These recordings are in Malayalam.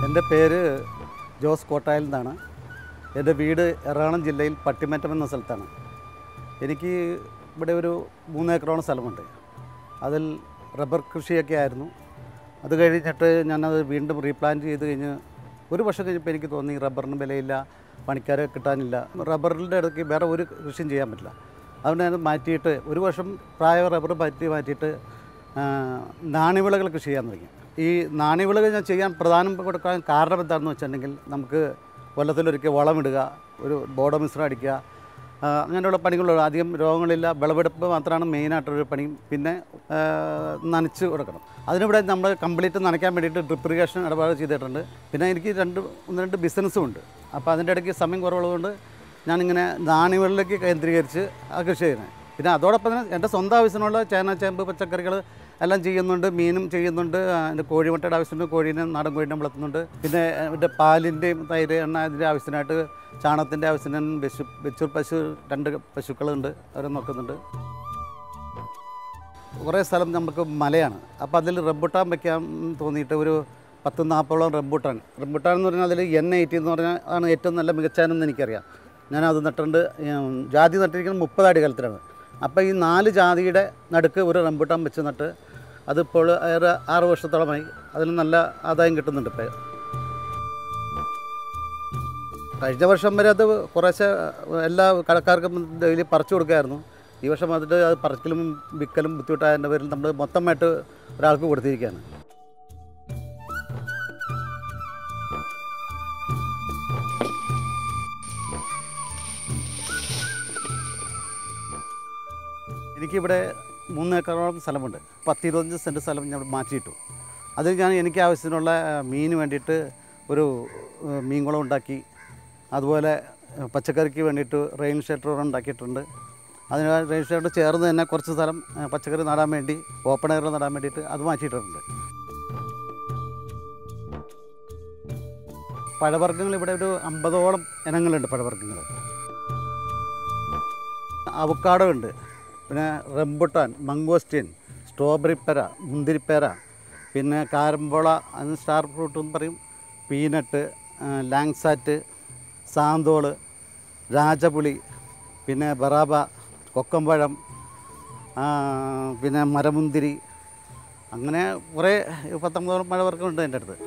എൻ്റെ പേര് ജോസ് കോട്ടായിൽ നിന്നാണ് എൻ്റെ വീട് എറണാകുളം ജില്ലയിൽ പട്ടിമറ്റം എന്ന സ്ഥലത്താണ് എനിക്ക് ഇവിടെ ഒരു മൂന്നേക്കറോളം സ്ഥലമുണ്ട് അതിൽ റബ്ബർ കൃഷിയൊക്കെ ആയിരുന്നു അത് കഴിഞ്ഞിട്ട് ഞാനത് വീണ്ടും റീപ്ലാന്റ് ചെയ്ത് കഴിഞ്ഞ് ഒരു വർഷം കഴിഞ്ഞപ്പോൾ എനിക്ക് തോന്നി റബ്ബറിന് വിലയില്ല പണിക്കാരെ കിട്ടാനില്ല റബ്ബറിൻ്റെ ഇടയ്ക്ക് വേറെ ഒരു കൃഷിയും ചെയ്യാൻ പറ്റില്ല അതുകൊണ്ട് ഞാൻ മാറ്റിയിട്ട് ഒരു വർഷം പ്രായ റബ്ബർ മാറ്റി മാറ്റിയിട്ട് ആ, നാണ്യവിളകൾ കൃഷി ചെയ്യാൻ തുടങ്ങി ഈ നാണ്യവിളകൾ ഞാൻ ചെയ്യാൻ പ്രധാനം കൊടുക്കാൻ കാരണം എന്താണെന്ന് വെച്ചിട്ടുണ്ടെങ്കിൽ നമുക്ക് കൊല്ലത്തിലൊരിക്കൽ വളമിടുക ഒരു ബോഡോ മിശ്രം അടിക്കുക ആ, അങ്ങനെയുള്ള പണികളുള്ളൂ അധികം രോഗങ്ങളില്ല വിളവെടുപ്പ് മാത്രമാണ് മെയിനായിട്ടൊരു പണിയും പിന്നെ ആ, നനച്ച് കൊടുക്കണം അതിനിവിടെ നമ്മൾ കംപ്ലീറ്റ് നനയ്ക്കാൻ വേണ്ടിയിട്ട് ഡ്രിപ്പ് ഇറിഗേഷൻ ഇടപാട് ചെയ്തിട്ടുണ്ട് പിന്നെ എനിക്ക് രണ്ട് ഒന്ന് രണ്ട് ബിസിനസ്സും ഉണ്ട് അപ്പോൾ അതിൻ്റെ ഇടയ്ക്ക് സമയം കുറവുള്ളതുകൊണ്ട് ഞാനിങ്ങനെ നാണ്യങ്ങളിലേക്ക് കേന്ദ്രീകരിച്ച് ആ കൃഷി ചെയ്യുന്നത് പിന്നെ അതോടൊപ്പം തന്നെ എൻ്റെ സ്വന്തം ആവശ്യത്തിനുള്ള ചേന ചേമ്പ് പച്ചക്കറികൾ എല്ലാം ചെയ്യുന്നുണ്ട് മീനും ചെയ്യുന്നുണ്ട് ആ, എൻ്റെ കോഴിമുട്ടയുടെ ആവശ്യത്തിന് കോഴീനെ നാടൻ കോഴീനെ വളർത്തുന്നുണ്ട് പിന്നെ എൻ്റെ പാലിൻ്റെയും തൈര് എണ്ണ ഇതിൻ്റെ ആവശ്യത്തിനായിട്ട് ചാണകത്തിൻ്റെ ആവശ്യത്തിന് പശു വെച്ചൂർ പശു രണ്ട് പശുക്കളുണ്ട് അവരെ നോക്കുന്നുണ്ട് കുറേ സ്ഥലം നമുക്ക് മലയാണ് അപ്പോൾ അതിൽ റംബുട്ടാൻ വെക്കാൻ തോന്നിയിട്ട് ഒരു പത്ത് നാൽപ്പോളം റംബുട്ടാൻ റംബുട്ടാൻ എന്ന് പറഞ്ഞാൽ അതിൽ എൻ എയ്റ്റി എന്ന് പറഞ്ഞാൽ ആണ് ഏറ്റവും നല്ല മികച്ചാനെന്ന് എനിക്കറിയാം ഞാൻ അത് നട്ടിട്ടുണ്ട് ഉം, ജാതി നട്ടിരിക്കുന്നത് മുപ്പത് അടി കാലത്തിലാണ് അപ്പോൾ ഈ നാല് ജാതിയുടെ നടുക്ക് ഒരു റംബുട്ടാൻ വെച്ച് നട്ട് അതിപ്പോൾ ഏറെ ആറ് വർഷത്തോളമായി അതിന് നല്ല ആദായം കിട്ടുന്നുണ്ട് ഇപ്പോൾ കഴിഞ്ഞ വർഷം വരെ അത് കുറേശ്ശെ എല്ലാ കടക്കാർക്കും ഡെയിലി പറിച്ചു കൊടുക്കുമായിരുന്നു ഈ വർഷം അതിൻ്റെ അത് പറിക്കലും വിൽക്കലും ബുദ്ധിമുട്ടായതിൻ്റെ പേരിൽ നമ്മൾ മൊത്തമായിട്ട് ഒരാൾക്ക് കൊടുത്തിരിക്കുകയാണ് എനിക്കിവിടെ മൂന്ന് ഏക്കറോളം സ്ഥലമുണ്ട് പത്തിരുപത്തഞ്ച് സെൻറ്റ് സ്ഥലം ഞാൻ മാറ്റിയിട്ടു അതിൽ ഞാൻ എനിക്ക് ആവശ്യത്തിനുള്ള ആ, മീന് വേണ്ടിയിട്ട് ഒരു ആ, മീൻകുളം ഉണ്ടാക്കി അതുപോലെ ആ, പച്ചക്കറിക്ക് വേണ്ടിയിട്ട് റെയിൻ ഷെൽട്ടർ ഉണ്ടാക്കിയിട്ടുണ്ട് അതിന് റെയിൻ ഷെൽട്ടർ ചേർന്ന് തന്നെ കുറച്ച് സ്ഥലം ആ, പച്ചക്കറി നടാൻ വേണ്ടി ഓപ്പൺ എയർ നടാൻ വേണ്ടിയിട്ട് അത് മാറ്റിയിട്ടുണ്ട് പഴവർഗ്ഗങ്ങൾ ഇവിടെ ഒരു അമ്പതോളം ഇനങ്ങളുണ്ട് പഴവർഗ്ഗങ്ങൾ അവക്കാടോ ഉണ്ട് പിന്നെ റംബുട്ടാൻ മംഗോസ്റ്റീൻ സ്ട്രോബെറി പെര മുന്തിരിപ്പേര പിന്നെ കാരമ്പോള അത് സ്റ്റാർ ഫ്രൂട്ട് എന്ന് പറയും പീനട്ട് ആ, ലാങ്സാറ്റ് സാന്തോള് രാജപുളി പിന്നെ ബറാബ കൊക്കമ്പഴം ആ, പിന്നെ മരമുന്തിരി അങ്ങനെ കുറേ പത്തൊമ്പതോളം മഴവർഗ്ഗമുണ്ട് എൻ്റെ അടുത്ത്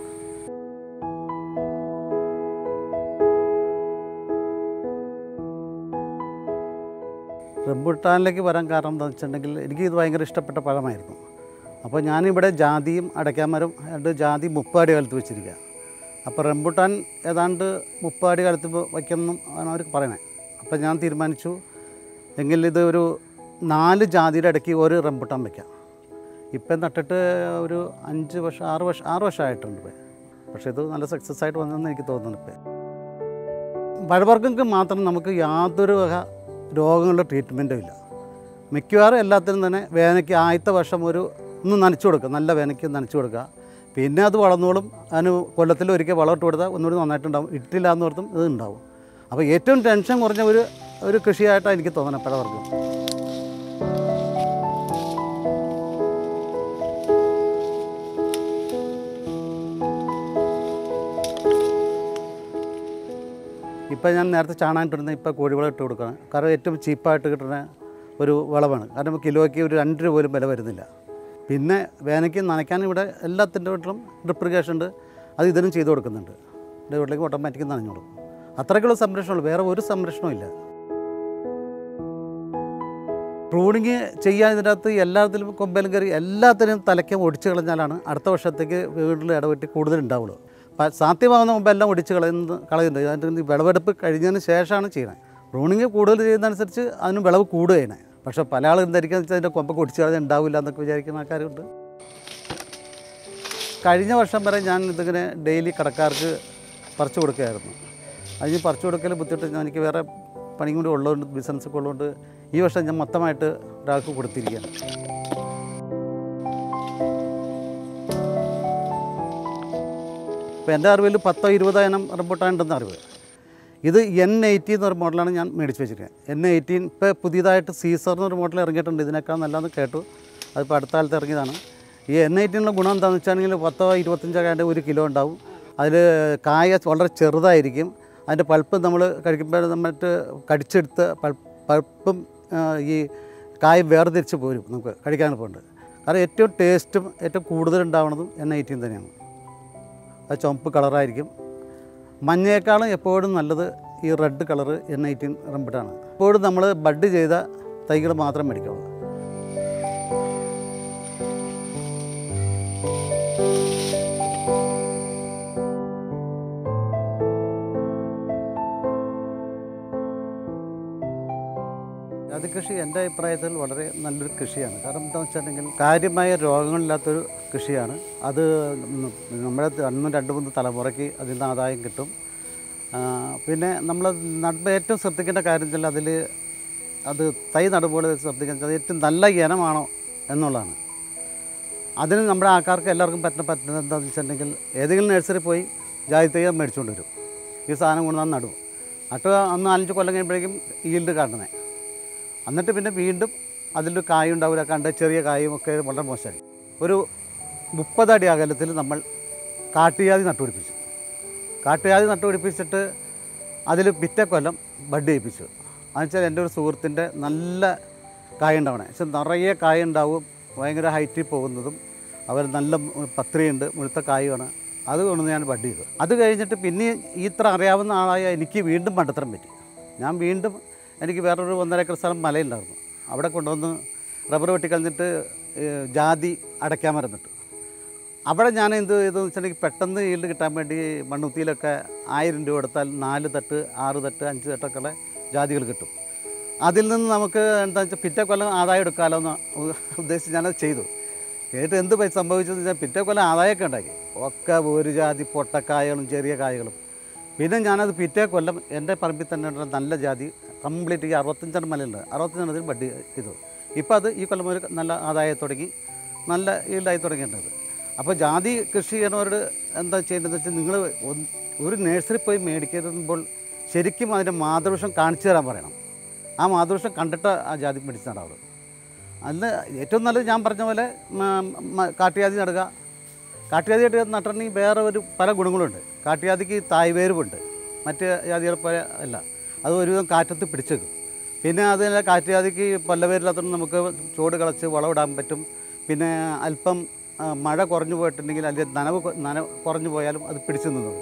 റംബുട്ടാനിലേക്ക് വരാൻ കാരണം എന്താണെന്ന് വെച്ചിട്ടുണ്ടെങ്കിൽ എനിക്ക് ഇത് ഭയങ്കര ഇഷ്ടപ്പെട്ട പഴമായിരുന്നു അപ്പോൾ ഞാനിവിടെ ജാതിയും അടയ്ക്കാമരം രണ്ട് ജാതി മുപ്പാടി കാലത്ത് വെച്ചിരിക്കുക അപ്പോൾ റംബുട്ടാൻ ഏതാണ്ട് മുപ്പാടി കാലത്ത് വയ്ക്കണം ആണ് അവർ പറയണത് അപ്പോൾ ഞാൻ തീരുമാനിച്ചു എങ്കിൽ ഇത് ഒരു നാല് ജാതിയുടെ ഇടയ്ക്ക് ഒരു റംബുട്ടാൻ വയ്ക്കാം ഇപ്പം നട്ടിട്ട് ഒരു അഞ്ച് വർഷം ആറ് വർഷം ആറ് വർഷമായിട്ടുണ്ട് ഇപ്പം പക്ഷേ ഇത് നല്ല സക്സസ് ആയിട്ട് വന്നെന്ന് എനിക്ക് തോന്നുന്നു ഇപ്പം പഴവർഗ്ഗങ്ങൾക്ക് മാത്രം നമുക്ക് യാതൊരു വക രോഗങ്ങളുടെ ട്രീറ്റ്മെൻറ്റും ഇല്ല മിക്കവാറും എല്ലാത്തിനും തന്നെ വേനയ്ക്ക് ആദ്യത്തെ വർഷം ഒരു ഒന്ന് നനച്ചു കൊടുക്കുക നല്ല വേനയ്ക്ക് നനച്ചു കൊടുക്കുക പിന്നെ അത് വളർന്നോളും അതിന് കൊല്ലത്തിൽ ഒരിക്കൽ വളമിട്ട് കൊടുത്താൽ ഒന്നുകൂടി നന്നായിട്ടുണ്ടാവും ഇട്ടില്ല എന്ന് ഓർത്തും ഇത് ഉണ്ടാവും അപ്പോൾ ഏറ്റവും ടെൻഷൻ കുറഞ്ഞ ഒരു ഒരു കൃഷിയായിട്ടാണ് എനിക്ക് തോന്നുന്നത് പഴവർഗ്ഗം ഇപ്പം ഞാൻ നേരത്തെ ചാണകം ഇട്ടിരുന്ന ഇപ്പോൾ കോഴിവളം ഇട്ട് കൊടുക്കണം കാരണം ഏറ്റവും ചീപ്പായിട്ട് കിട്ടുന്ന ഒരു വളമാണ് കാരണം കിലോയ്ക്ക് ഒരു രണ്ട് രൂപ പോലും വില വരുന്നില്ല പിന്നെ വേനയ്ക്ക് നനയ്ക്കാൻ ഇവിടെ എല്ലാത്തിൻ്റെ വീട്ടിലും ഡ്രിപ്പ് ഇറിഗേഷൻ ഉണ്ട് അത് ഇതിനും ചെയ്ത് കൊടുക്കുന്നുണ്ട് എൻ്റെ വീട്ടിലേക്ക് ഓട്ടോമാറ്റിക് നനഞ്ഞോളും അത്രയ്ക്കുള്ള സംരക്ഷണമുള്ളൂ വേറെ ഒരു സംരക്ഷണവും ഇല്ല പ്രൂണിങ് ചെയ്യാൻ ഇതിൻ്റെ അകത്ത് എല്ലാത്തിലും കൊമ്പലും കയറി എല്ലാത്തിനും തലയ്ക്കും ഒടിച്ചു കളഞ്ഞാലാണ് അടുത്ത വർഷത്തേക്ക് വീട്ടിൽ ഇടവെട്ടി കൂടുതൽ ഉണ്ടാവുള്ളൂ അപ്പം സാധ്യമാകുന്ന മുമ്പ് എല്ലാം ഒടിച്ച് കളയുന്നത് കളയുന്നത് അതിൻ്റെ വിളവെടുപ്പ് കഴിഞ്ഞതിന് ശേഷമാണ് ചെയ്യുന്നത് പ്രൂണിങ് കൂടുതൽ ചെയ്യുന്നതനുസരിച്ച് അതിന് വിളവ് കൂടുക ചെയ്യണേ പക്ഷേ പല ആളും ധരിക്കുന്നത് വെച്ചാൽ അതിൻ്റെ കൊമ്പൊക്കെ ഒടിച്ച് കളഞ്ഞാൽ ഉണ്ടാവില്ല എന്നൊക്കെ വിചാരിക്കുന്ന ആൾക്കാരുണ്ട് കഴിഞ്ഞ വർഷം വരെ ഞാൻ ഇതിങ്ങനെ ഡെയിലി കടക്കാർക്ക് പറിച്ചു കൊടുക്കുകയായിരുന്നു അതിന് പറിച്ചു കൊടുക്കൽ ബുദ്ധിമുട്ട് ഞാൻ എനിക്ക് വേറെ പണിയും കൂടി ഉള്ളതുകൊണ്ട് ബിസിനസ്സൊക്കെ ഉള്ളതുകൊണ്ട് ഈ വർഷം ഞാൻ മൊത്തമായിട്ട് ഒരാൾക്ക് കൊടുത്തിരിക്കുകയാണ് ഇപ്പോൾ എൻ്റെ അറിവിൽ പത്തോ ഇരുപതോ ഇനം റംബൂട്ടാൻ ഉണ്ടെന്ന് അറിവ് ഇത് എൻ എയ്റ്റി എന്നൊരു മോഡലാണ് ഞാൻ മേടിച്ച് വെച്ചിരിക്കുന്നത് എൻ എയ്റ്റീൻ ഇപ്പോൾ പുതിയതായിട്ട് സീസർ എന്നൊരു മോഡൽ ഇറങ്ങിയിട്ടുണ്ട് ഇതിനേക്കാൾ നല്ലതെന്ന് കേട്ടു അതിപ്പോൾ അടുത്ത കാലത്ത് ഇറങ്ങിയതാണ് ഈ എൻ എയ്റ്റീനുള്ള ഗുണം എന്താണെന്ന് വെച്ചാണെങ്കിൽ പത്തോ ഇരുപത്തഞ്ചോ കാണ്ട് ഒരു കിലോ ഉണ്ടാവും അതിൽ കായ വളരെ ചെറുതായിരിക്കും അതിൻ്റെ പൾപ്പ് നമ്മൾ കഴിക്കുമ്പോൾ മറ്റ് കടിച്ചെടുത്ത് പൾപ്പ് പൾപ്പും ആ, ഈ കായും വേർതിരിച്ച് പോരും നമുക്ക് കഴിക്കാൻ എളുപ്പമുണ്ട് കാരണം ഏറ്റവും ടേസ്റ്റും ഏറ്റവും കൂടുതൽ ഉണ്ടാവുന്നതും എൻ ഐറ്റീൻ തന്നെയാണ് അത് ചുവപ്പ് കളറായിരിക്കും മഞ്ഞയേക്കാളും എപ്പോഴും നല്ലത് ഈ റെഡ് കളറ് എൻ ഐറ്റീൻ റംബിട്ടാണ് എപ്പോഴും നമ്മൾ ബഡ് ചെയ്ത തൈകൾ മാത്രം മേടിക്കുള്ളൂ ജാതി കൃഷി എൻ്റെ അഭിപ്രായത്തിൽ വളരെ നല്ലൊരു കൃഷിയാണ് കാരണം എന്താണെന്ന് വെച്ചിട്ടുണ്ടെങ്കിൽ കാര്യമായ രോഗങ്ങളില്ലാത്തൊരു കൃഷിയാണ് അത് ന- നമ്മുടെ അന്ന് രണ്ട് മൂന്ന് തലമുറയ്ക്ക് അതിൽ നിന്ന് ആദായം കിട്ടും ആ, പിന്നെ നമ്മൾ നടുമ്പോൾ ഏറ്റവും ശ്രദ്ധിക്കേണ്ട കാര്യം വെച്ചാൽ അതിൽ അത് തൈ നടുമ്പോൾ ശ്രദ്ധിക്കുന്നത് അത് ഏറ്റവും നല്ല ഇനമാണോ എന്നുള്ളതാണ് അതിന് നമ്മുടെ ആൾക്കാർക്ക് എല്ലാവർക്കും പറ്റുന്ന പറ്റുന്നത് എന്താണെന്ന് വെച്ചിട്ടുണ്ടെങ്കിൽ ഏതെങ്കിലും നഴ്സറി പോയി ജാതി തൈ മേടിച്ചുകൊണ്ട് വരും ഈ സാധനം കൊണ്ടുവന്ന് നടും നട്ട് അന്ന് നാലഞ്ച് കൊല്ലം കഴിയുമ്പോഴേക്കും ഈൽഡ് കാണുന്നത് എന്നിട്ട് പിന്നെ വീണ്ടും അതിൽ കായ ഉണ്ടാവില്ല കണ്ട് ചെറിയ കായും ഒക്കെ വളരെ മോശമായി ഒരു മുപ്പതടി അകലത്തിൽ നമ്മൾ കാട്ടുജാതി നട്ടുപിടിപ്പിച്ചു കാട്ടുജാതി നട്ടുപിടിപ്പിച്ചിട്ട് അതിൽ പിറ്റേ കൊല്ലം ബഡ് ചെയ്യിപ്പിച്ചു എന്നുവെച്ചാൽ എൻ്റെ ഒരു സുഹൃത്തിൻ്റെ നല്ല കായ ഉണ്ടാവണേ പക്ഷെ നിറയെ കായ ഉണ്ടാവും ഭയങ്കര ഹൈറ്റിൽ പോകുന്നതും അവർ നല്ല പത്രിയുണ്ട് മുഴുത്ത കായുമാണ് അത് കൊണ്ടുവന്ന് ഞാൻ ബഡ് ചെയ്തു അത് കഴിഞ്ഞിട്ട് പിന്നെ ഈ ഇത്ര അറിയാവുന്ന ആളായ എനിക്ക് വീണ്ടും മണ്ടത്തരം പറ്റി ഞാൻ വീണ്ടും എനിക്ക് വേറൊരു ഒന്നര ഏക്കർ സ്ഥലം മലയുണ്ടായിരുന്നു അവിടെ കൊണ്ടുവന്ന് റബ്ബർ വെട്ടിക്കളഞ്ഞിട്ട് ഏഹ്, ജാതി അടയ്ക്കാൻ മരുന്നിട്ട് അവിടെ ഞാൻ എന്ത് ചെയ്തെന്ന് വെച്ചിട്ടുണ്ടെങ്കിൽ പെട്ടെന്ന് ഈൽഡ് കിട്ടാൻ വേണ്ടി മണ്ണുത്തിയിലൊക്കെ ആയിരം രൂപ കൊടുത്താൽ നാല് തട്ട് ആറ് തട്ട് അഞ്ച് തട്ടൊക്കെ ജാതികൾ കിട്ടും അതിൽ നിന്ന് നമുക്ക് എന്താ വെച്ചാൽ പിറ്റേ കൊല്ലം ആദായം എടുക്കാമല്ലോ എന്ന് ഉദ്ദേശിച്ച് ഞാനത് ചെയ്തു എന്നിട്ട് എന്ത് പറ്റി സംഭവിച്ചതെന്ന് വെച്ചാൽ പിറ്റേ കൊല്ലം ആദായമൊക്കെ ഉണ്ടാക്കി ഒക്കെ ഒരു ജാതി പൊട്ടക്കായകളും ചെറിയ കായകളും പിന്നെ ഞാനത് പിറ്റേ കൊല്ലം എൻ്റെ പറമ്പിൽ തന്നെ ഉള്ള നല്ല ജാതി കംപ്ലീറ്റ് ഈ അറുപത്തഞ്ചെണ്ണം മലയുണ്ട് അറുപത്തഞ്ചെണ്ണത്തിൽ ബഡ് ചെയ്തു ഇപ്പോൾ അത് ഈ കൊല്ലം മുതൽ നല്ല ആദായം തുടങ്ങി നല്ല ഈൽഡായി തുടങ്ങിയിട്ടുണ്ട് അപ്പോൾ ജാതി കൃഷി ചെയ്യണവരോട് എന്താ ചെയ്യേണ്ടതെന്ന് വെച്ചാൽ നിങ്ങൾ ഒരു നഴ്സറി പോയി മേടിക്കുമ്പോൾ ശരിക്കും അതിൻ്റെ മാതൃവൃക്ഷം കാണിച്ചു തരാൻ പറയണം ആ മാതൃവൃക്ഷം കണ്ടിട്ട് ആ ജാതി മേടിച്ച് നടാവുള്ളൂ അന്ന് ഏറ്റവും നല്ലത് ഞാൻ പറഞ്ഞ പോലെ മ- മ- കാട്ടുജാതി നടുക കാട്ടുജാതിയായിട്ട് നട്ടിട്ടുണ്ടെങ്കിൽ വേറെ ഒരു പല ഗുണങ്ങളുണ്ട് കാട്ടുജാതിക്ക് തായ്വേരുമുണ്ട് മറ്റ് ജാതികളെ പോലെ അല്ല അത് ഒരുവിധം കാറ്റത്ത് പിടിച്ചേക്കും പിന്നെ അതിൽ കാറ്റുജാതിക്ക് പല്ലവേരില്ലാത്തതുകൊണ്ട് നമുക്ക് ചൂട് കളച്ച് വളമിടാൻ പറ്റും പിന്നെ അല്പം ആ, മഴ കുറഞ്ഞു പോയിട്ടുണ്ടെങ്കിൽ അല്ലെങ്കിൽ നനവ് കൊ- നനവ് കുറഞ്ഞു പോയാലും അത് പിടിച്ചു നിന്നു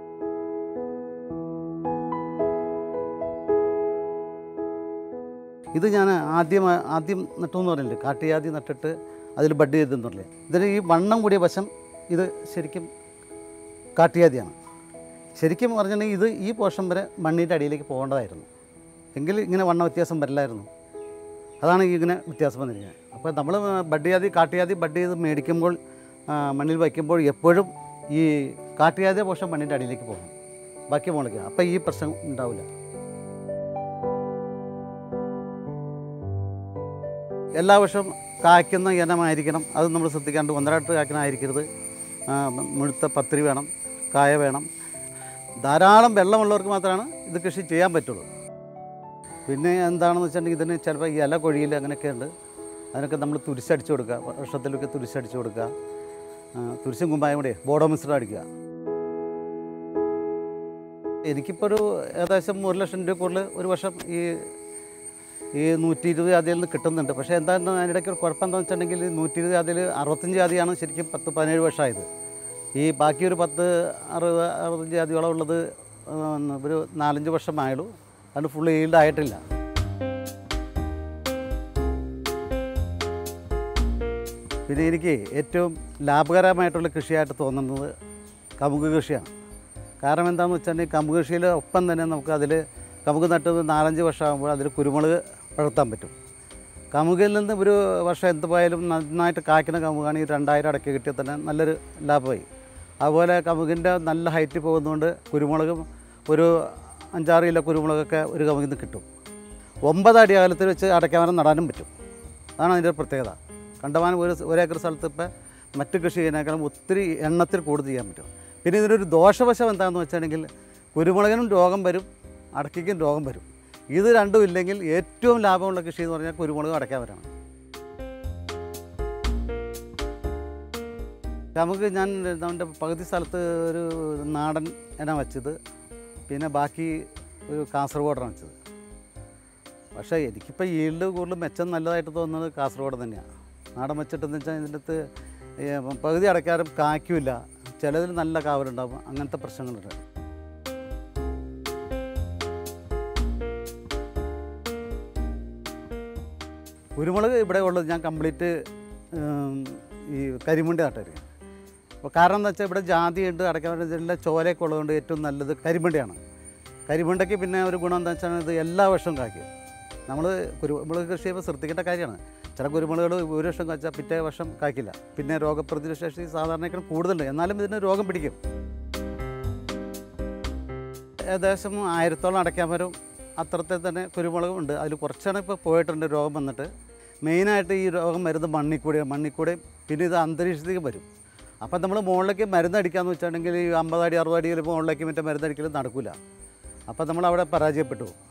ഇത് ഞാൻ ആദ്യം ആദ്യം നട്ടു എന്ന് പറഞ്ഞില്ലേ കാട്ടുജാതി നട്ടിട്ട് അതിൽ ബഡ് ചെയ്തെന്ന് പറഞ്ഞില്ലേ ഇതിന് ഈ വണ്ണം കൂടിയ വശം ഇത് ശരിക്കും കാട്ടുജാതിയാണ് ശരിക്കും പറഞ്ഞിട്ടുണ്ടെങ്കിൽ ഇത് ഈ പോർഷൻ വരെ മണ്ണിൻ്റെ അടിയിലേക്ക് പോകേണ്ടതായിരുന്നു എങ്കിൽ ഇങ്ങനെ വണ്ണ വ്യത്യാസം വരില്ലായിരുന്നു അതാണ് ഈ ഇങ്ങനെ വ്യത്യാസം വന്നിരിക്കുന്നത് അപ്പോൾ നമ്മൾ ബഡ് ജാതി കാട്ടുജാതി ബഡ് ചെയ്ത് മേടിക്കുമ്പോൾ ആ, മണ്ണിൽ വയ്ക്കുമ്പോൾ എപ്പോഴും ഈ കാട്ടുജാതി പോർഷൻ മണ്ണിൻ്റെ അടിയിലേക്ക് പോകും ബാക്കി മുളയ്ക്കുക അപ്പോൾ ഈ പ്രശ്നം ഉണ്ടാവില്ല എല്ലാ വർഷവും കായ്ക്കുന്ന ഇനമായിരിക്കണം അത് നമ്മൾ ശ്രദ്ധിക്കാണ്ട് ഒന്നരാട്ട് കായ്ക്കണമായിരിക്കരുത് ആ, മുഴുത്ത പത്തിരി വേണം കായ വേണം ധാരാളം വെള്ളമുള്ളവർക്ക് മാത്രമാണ് ഇത് കൃഷി ചെയ്യാൻ പറ്റുള്ളൂ പിന്നെ എന്താണെന്ന് വെച്ചിട്ടുണ്ടെങ്കിൽ ഇതിന് ചിലപ്പോൾ ഈ ഇല കൊഴിയിൽ അങ്ങനെയൊക്കെ ഉണ്ട് അതിനൊക്കെ നമ്മൾ തുരിശടിച്ചു കൊടുക്കുക വർഷത്തിലൊക്കെ തുരിശടിച്ചു കൊടുക്കുക ആ, തുരിശും കുമ്പായം കൂടെ ബോഡോ മിശ്രം അടിക്കുക എനിക്കിപ്പോൾ ഒരു ഏകദേശം ഒരു ലക്ഷം രൂപ കൂടുതൽ ഒരു വർഷം ഈ ഈ നൂറ്റി ഇരുപത് ജാതിയിൽ നിന്ന് കിട്ടുന്നുണ്ട് പക്ഷേ എന്താണെന്ന് അതിനിടയ്ക്ക് ഒരു കുഴപ്പം എന്താണെന്ന് വെച്ചിട്ടുണ്ടെങ്കിൽ നൂറ്റി ഇരുപത് ജാതിയിൽ അറുപത്തഞ്ച് ജാതിയാണ് ശരിക്കും പത്ത് പതിനേഴ് വർഷമായത് ഈ ബാക്കി ഒരു പത്ത് അറുപത് അറുപത്തഞ്ച് ജാതിയോളം ഉള്ളത് ഉം, ഒരു നാലഞ്ച് വർഷമായുള്ളൂ അത് ഫുള്ള് ഈൽഡ് ആയിട്ടില്ല പിന്നെ എനിക്ക് ഏറ്റവും ലാഭകരമായിട്ടുള്ള കൃഷിയായിട്ട് തോന്നുന്നത് കമുക് കൃഷിയാണ് കാരണം എന്താണെന്ന് വെച്ചിട്ടുണ്ടെങ്കിൽ കമുക് കൃഷിയിൽ ഒപ്പം തന്നെ നമുക്ക് അതിൽ കമുക് നട്ടത് നാലഞ്ച് വർഷമാകുമ്പോൾ അതിൽ കുരുമുളക് വളർത്താൻ പറ്റും കമുകിൽ നിന്ന് ഒരു വർഷം എന്ത് പോയാലും നന്നായിട്ട് കായ്ക്കുന്ന കമുകാണ് ഈ രണ്ടായിരം അടക്കി കിട്ടിയാൽ തന്നെ നല്ലൊരു ലാഭമായി അതുപോലെ കമുകിൻ്റെ നല്ല ഹൈറ്റ് പോകുന്നതുകൊണ്ട് കുരുമുളകും ഒരു അഞ്ചാറ് കിലോ കുരുമുളകൊക്കെ ഒരു കമുകിൽ നിന്ന് കിട്ടും ഒമ്പത് അടി അകലത്തിൽ വെച്ച് അടയ്ക്കാമരം നടാനും പറ്റും അതാണ് അതിൻ്റെ ഒരു പ്രത്യേകത കണ്ടമാനം ഒരു ഒരേക്കർ സ്ഥലത്ത് ഇപ്പം മറ്റ് കൃഷി ചെയ്യുന്നതിനേക്കാളും ഒത്തിരി എണ്ണത്തിൽ കൂടുതൽ ചെയ്യാൻ പറ്റും പിന്നെ ഇതിനൊരു ദോഷവശം എന്താണെന്ന് വെച്ചിട്ടുണ്ടെങ്കിൽ കുരുമുളകിനും രോഗം വരും അടയ്ക്കും രോഗം വരും ഇത് രണ്ടും ഇല്ലെങ്കിൽ ഏറ്റവും ലാഭമുള്ള കൃഷി എന്ന് പറഞ്ഞാൽ കുരുമുളക് അടയ്ക്കാൻ വരാണ് നമുക്ക് ഞാൻ നമ്മുടെ പകുതി സ്ഥലത്ത് ഒരു നാടൻ ഇന വെച്ചത് പിന്നെ ബാക്കി ഒരു കാസർഗോഡാണ് വെച്ചത് പക്ഷേ എനിക്കിപ്പോൾ ഈൽഡ് കൂടുതൽ മെച്ചം നല്ലതായിട്ട് തോന്നുന്നത് കാസർഗോഡ് തന്നെയാണ് നാടൻ വെച്ചിട്ടെന്ന് വെച്ചാൽ ഇതിൻ്റെ അകത്ത് ഈ പകുതി അടയ്ക്കാറും കായ്ക്കില്ല ചിലതിൽ നല്ല കാവലുണ്ടാവും അങ്ങനത്തെ പ്രശ്നങ്ങളുണ്ട് കുരുമുളക് ഇവിടെ ഉള്ളത് ഞാൻ കംപ്ലീറ്റ് ഈ കരിമുണ്ടി നട്ടായിരിക്കും അപ്പോൾ കാരണം എന്താ വെച്ചാൽ ഇവിടെ ജാതിയുണ്ട് അടയ്ക്കാൻ എല്ലാം ചോലയൊക്കെ ഉള്ളതുകൊണ്ട് ഏറ്റവും നല്ലത് കരിമണ്ടിയാണ് കരിമണ്ടയ്ക്ക് പിന്നെ ഒരു ഗുണം എന്താ വെച്ചാൽ ഇത് എല്ലാ വർഷവും കായ്ക്കും നമ്മൾ കുരുമുളക് കൃഷി ചെയ്യുമ്പോൾ ശ്രദ്ധിക്കേണ്ട കാര്യമാണ് ചില കുരുമുളകുകൾ ഒരു വർഷം കാച്ചാൽ പിറ്റേ വർഷം കായ്ക്കില്ല പിന്നെ രോഗപ്രതിരോധ ശേഷി സാധാരണക്കാൾ കൂടുതലുണ്ട് എന്നാലും ഇതിന് രോഗം പിടിക്കും ഏകദേശം ആയിരത്തോളം അടയ്ക്കാൻ വരും അത്രത്തെ തന്നെ കുരുമുളകും ഉണ്ട് അതിൽ കുറച്ചാണ് ഇപ്പോൾ പോയിട്ടുണ്ട് രോഗം വന്നിട്ട് മെയിനായിട്ട് ഈ രോഗം വരുന്നത് മണ്ണിക്കൂടെയാണ് മണ്ണിക്കൂടെയും പിന്നെ ഇത് അന്തരീക്ഷത്തേക്ക് വരും അപ്പം നമ്മൾ മുകളിലേക്ക് മരുന്നടിക്കാന്ന് വെച്ചിട്ടുണ്ടെങ്കിൽ ഈ അമ്പത് അടി അറുപത് അടിയിൽ മുകളിലേക്ക് മറ്റേ മരുന്നടിക്കൽ നടക്കില്ല അപ്പം നമ്മൾ അവിടെ പരാജയപ്പെട്ടു പോകും.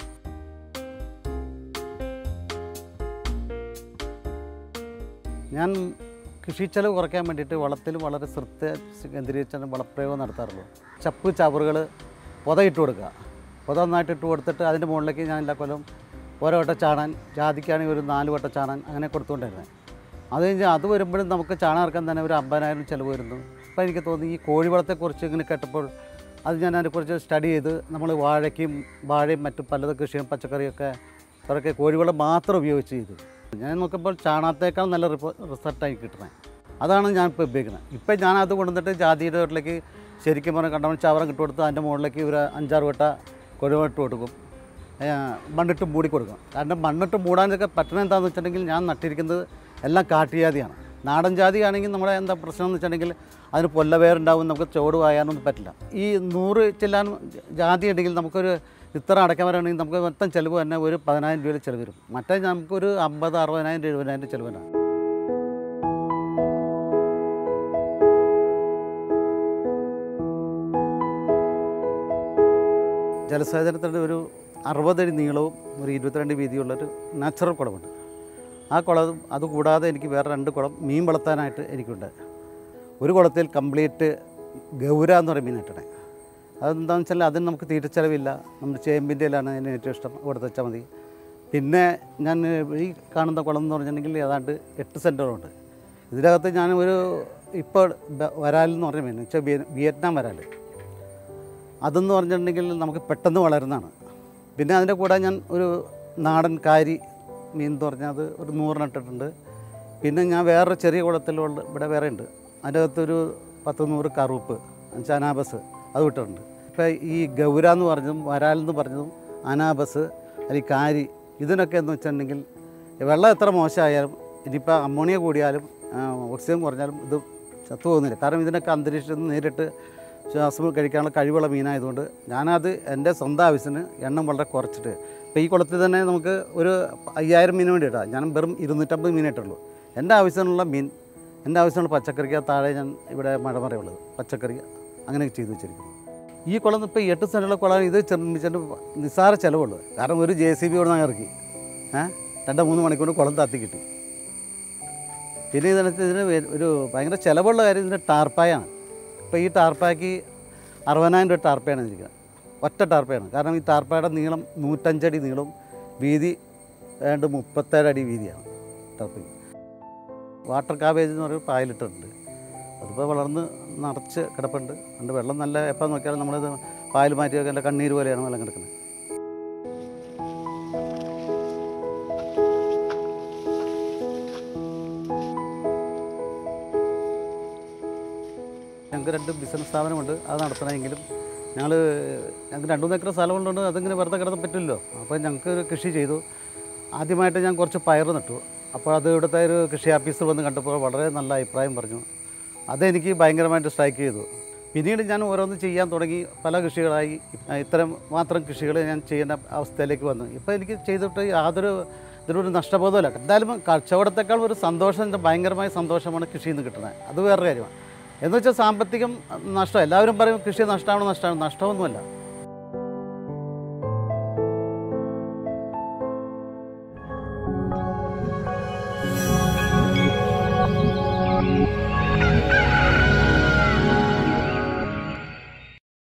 ഞാൻ കൃഷി ചെലവ് കുറയ്ക്കാൻ വേണ്ടിയിട്ട് വളത്തിൽ വളരെ ശ്രദ്ധ കേന്ദ്രീകരിച്ചാണ് വളപ്രയോഗം നടത്താറുള്ളൂ ചപ്പ് ചവറുകൾ പുതയിട്ട് കൊടുക്കുക പുത നന്നായിട്ട് ഇട്ട് കൊടുത്തിട്ട് അതിൻ്റെ മുകളിലേക്ക് ഞാൻ എല്ലാ കൊല്ലം ഓരോ വട്ടം ചാണാൻ ജാതിക്കാണെങ്കിൽ ഒരു നാല് വട്ടം ചാണാൻ അങ്ങനെ കൊടുത്തുകൊണ്ടിരുന്നത് അത് കഴിഞ്ഞ് അത് വരുമ്പോഴും നമുക്ക് ചാണകം ഇറക്കാൻ തന്നെ ഒരു അമ്പതിനായിരം ചിലവ് വരുന്നു അപ്പോൾ എനിക്ക് തോന്നി ഈ കോഴിവളത്തെക്കുറിച്ച് ഇങ്ങനെ കേട്ടപ്പോൾ അത് ഞാൻ അതിനെക്കുറിച്ച് സ്റ്റഡി ചെയ്ത് നമ്മൾ വാഴയ്ക്കും വാഴയും മറ്റു പലത് കൃഷിയും പച്ചക്കറിയൊക്കെ കുറേ കോഴിവളം മാത്രം ഉപയോഗിച്ച് ചെയ്തു ഞാൻ നോക്കുമ്പോൾ ചാണകത്തേക്കാൾ നല്ല റിസൾട്ടായി കിട്ടുന്നത് അതാണ് ഞാൻ ഇപ്പോൾ ഉപയോഗിക്കുന്നത് ഇപ്പം ഞാനത് കൊണ്ടുവന്നിട്ട് ജാതിയുടെ വീട്ടിലേക്ക് ശരിക്കും പറഞ്ഞാൽ കണ്ടവൻ ചവറം ഇട്ട് കൊടുത്ത് അതിൻ്റെ മുകളിലേക്ക് ഒരു അഞ്ചാറ് വട്ട കുഴവ ഇട്ട് കൊടുക്കും ഏ, മണ്ണിട്ട് മൂടി കൊടുക്കും കാരണം മണ്ണിട്ട് മൂടാനൊക്കെ പറ്റണത് എന്താണെന്ന് വെച്ചിട്ടുണ്ടെങ്കിൽ ഞാൻ നട്ടിരിക്കുന്നത് എല്ലാം കാട്ടുജാതിയാണ് നാടൻ ജാതിയാണെങ്കിൽ നമ്മുടെ എന്താ പ്രശ്നം എന്ന് വെച്ചിട്ടുണ്ടെങ്കിൽ അതിന് പൊല്ലവേറുണ്ടാവും നമുക്ക് ചോട് വായാനൊന്നും പറ്റില്ല ഈ നൂറ് ചെല്ലാൻ ജാതി ഉണ്ടെങ്കിൽ നമുക്കൊരു ഇത്ര അടയ്ക്കാൻ വരാണെങ്കിൽ നമുക്ക് മൊത്തം ചിലവ് തന്നെ ഒരു പതിനായിരം രൂപയുടെ ചിലവ് വരും മറ്റേ നമുക്കൊരു അമ്പത് അറുപതിനായിരം എഴുപതിനായിരം ചിലവ് വരാം ജലസേചനത്തിൻ്റെ ഒരു അറുപതടി നീളവും ഒരു ഇരുപത്തിരണ്ട് വീതിയുള്ളൊരു നാച്ചുറൽ കുളമുണ്ട് ആ കുളം അതുകൂടാതെ എനിക്ക് വേറെ രണ്ട് കുളം മീൻ വളർത്താനായിട്ട് എനിക്കുണ്ട് ഒരു കുളത്തിൽ കംപ്ലീറ്റ് ഗൗര എന്ന് പറയും മീൻ ഇട്ടണേ അതെന്താണെന്ന് വെച്ചാൽ അതിന് നമുക്ക് തീറ്റച്ചെലവില്ല നമ്മുടെ ചേമ്പിൻ്റെ ഇലാണ് അതിന് ഏറ്റവും ഇഷ്ടം കൊടുത്ത് വെച്ചാൽ മതി പിന്നെ ഞാൻ ഈ കാണുന്ന കുളം എന്ന് പറഞ്ഞിട്ടുണ്ടെങ്കിൽ ഏതാണ്ട് എട്ട് സെൻറ്ററുണ്ട് ഇതിനകത്ത് ഞാൻ ഒരു ഇപ്പോൾ ബ- വരാൽ എന്ന് പറഞ്ഞ മീൻ വെച്ചാൽ വിയ- വിയറ്റ്നാം വരാൽ അതെന്ന് പറഞ്ഞിട്ടുണ്ടെങ്കിൽ നമുക്ക് പെട്ടെന്ന് വളരുന്നതാണ് പിന്നെ അതിൻ്റെ കൂടെ ഞാൻ ഒരു നാടൻ കാരി മീൻ എന്ന് പറഞ്ഞാൽ അത് ഒരു നൂറിന് ഇട്ടിട്ടുണ്ട് പിന്നെ ഞാൻ വേറെ ചെറിയ കുളത്തിലുള്ള ഇവിടെ വേറെ ഉണ്ട് അതിൻ്റെ അകത്തൊരു പത്ത് നൂറ് കറുപ്പ് എന്നുവെച്ചാൽ അനാബസ് അത് വിട്ടിട്ടുണ്ട് ഇപ്പോൾ ഈ ഗൗര എന്ന് പറഞ്ഞതും വരാൽ എന്ന് പറഞ്ഞതും അനാബസ് അല്ലെങ്കിൽ കാരി ഇതിനൊക്കെ എന്ന് വെച്ചിട്ടുണ്ടെങ്കിൽ വെള്ളം എത്ര മോശമായാലും ഇനിയിപ്പോൾ അമ്മോണിയ കൂടിയാലും ആ, ഓക്സിജൻ കുറഞ്ഞാലും ഇത് ചത്തു പോകുന്നില്ല കാരണം ഇതിനൊക്കെ അന്തരീക്ഷത്തിൽ നിന്ന് നേരിട്ട് ശ്വാസം കഴിക്കാനുള്ള കഴിവുള്ള മീനായതുകൊണ്ട് ഞാനത് എൻ്റെ സ്വന്തം ആവശ്യത്തിന് എണ്ണം വളരെ കുറച്ചിട്ട് ഇപ്പോൾ ഈ കുളത്തിൽ തന്നെ നമുക്ക് ഒരു അയ്യായിരം മീൻ വേണ്ടി ഇടാം ഞാൻ വെറും ഇരുന്നൂറ്റമ്പത് മീൻ ഇട്ടുള്ളൂ എൻ്റെ ആവശ്യത്തിനുള്ള മീൻ എൻ്റെ ആവശ്യമുള്ള പച്ചക്കറിക്ക് താഴെ ഞാൻ ഇവിടെ മഴമറയുള്ളത് പച്ചക്കറി അങ്ങനെ ചെയ്തു വെച്ചിരിക്കുന്നു ഈ കുളം ഇപ്പോൾ ഈ എട്ട് സെൻറ്റുള്ള കുളം ഇത് ചെറുപ്പിച്ചിട്ട് നിസ്സാര ചിലവുള്ളൂ കാരണം ഒരു ജെ സി ബി ഇവിടെ നിന്ന് ഇറക്കി ഏഹ് രണ്ടോ മൂന്ന് മണിക്കൂർ കുളം താത്തി കിട്ടി പിന്നെ ഇതിനകത്ത് ഇതിന് വേ- ഒരു ഭയങ്കര ചിലവുള്ള കാര്യം ഇതിൻ്റെ ടാർപ്പായാണ് ഇപ്പോൾ ഈ ടാർപ്പായ്ക്ക് അറുപതിനായിരം രൂപ ടാർപ്പയാണ് ഇരിക്കുന്നത് ഒറ്റ ടാർപ്പയാണ് കാരണം ഈ ടാർപ്പയുടെ നീളം നൂറ്റഞ്ചടി നീളവും വീതി ഏതാണ്ട് മുപ്പത്തേഴ് അടി വീതിയാണ് ടാർപ്പയ്ക്ക് വാട്ടർ കാബേജ് എന്ന് പറയുന്ന പായലിട്ടുണ്ട് അതിപ്പോൾ വളർന്ന് നിറച്ച് കിടപ്പുണ്ട് അതുകൊണ്ട് വെള്ളം നല്ല എപ്പോൾ നോക്കിയാലും നമ്മളിത് പായൽ മാറ്റി വെക്കാൻ കണ്ണീര് പോലെയാണ് വെള്ളം കിടക്കുന്നത് ഞങ്ങൾക്ക് രണ്ട് ബിസിനസ് സ്ഥാപനമുണ്ട് അത് നടത്തണമെങ്കിലും ഞങ്ങൾ ഞങ്ങൾക്ക് രണ്ട് മൂന്ന് ഏക്കർ സ്ഥലം ഉള്ളതുകൊണ്ട് അതിങ്ങനെ വെറുതെ കിടന്ന് പറ്റില്ലല്ലോ അപ്പോൾ ഞങ്ങൾക്ക് ഒരു കൃഷി ചെയ്തു ആദ്യമായിട്ട് ഞാൻ കുറച്ച് പയർ നട്ടു അപ്പോൾ അത് ഇവിടുത്തെ ഒരു കൃഷി ഓഫീസർ വന്ന് കണ്ടപ്പോൾ വളരെ നല്ല അഭിപ്രായം പറഞ്ഞു അതെനിക്ക് ഭയങ്കരമായിട്ട് സ്ട്രൈക്ക് ചെയ്തു പിന്നീട് ഞാൻ ഓരോന്ന് ചെയ്യാൻ തുടങ്ങി പല കൃഷികളായി ആ, ഇത്തരം മാത്രം കൃഷികൾ ഞാൻ ചെയ്യേണ്ട അവസ്ഥയിലേക്ക് വന്നു ഇപ്പോൾ എനിക്ക് ചെയ്തിട്ട് യാതൊരു ഇതിനൊരു നഷ്ടബോധമല്ല എന്തായാലും കച്ചവടത്തേക്കാൾ ഒരു സന്തോഷം ഭയങ്കരമായ സന്തോഷമാണ് കൃഷിയിൽ നിന്ന് കിട്ടുന്നത് അത് വേറൊരു കാര്യമാണ് എന്ന് വെച്ചാൽ സാമ്പത്തികം നഷ്ടം എല്ലാവരും പറയും കൃഷി നഷ്ടമാണ് നഷ്ടമാണ് നഷ്ടമൊന്നുമല്ല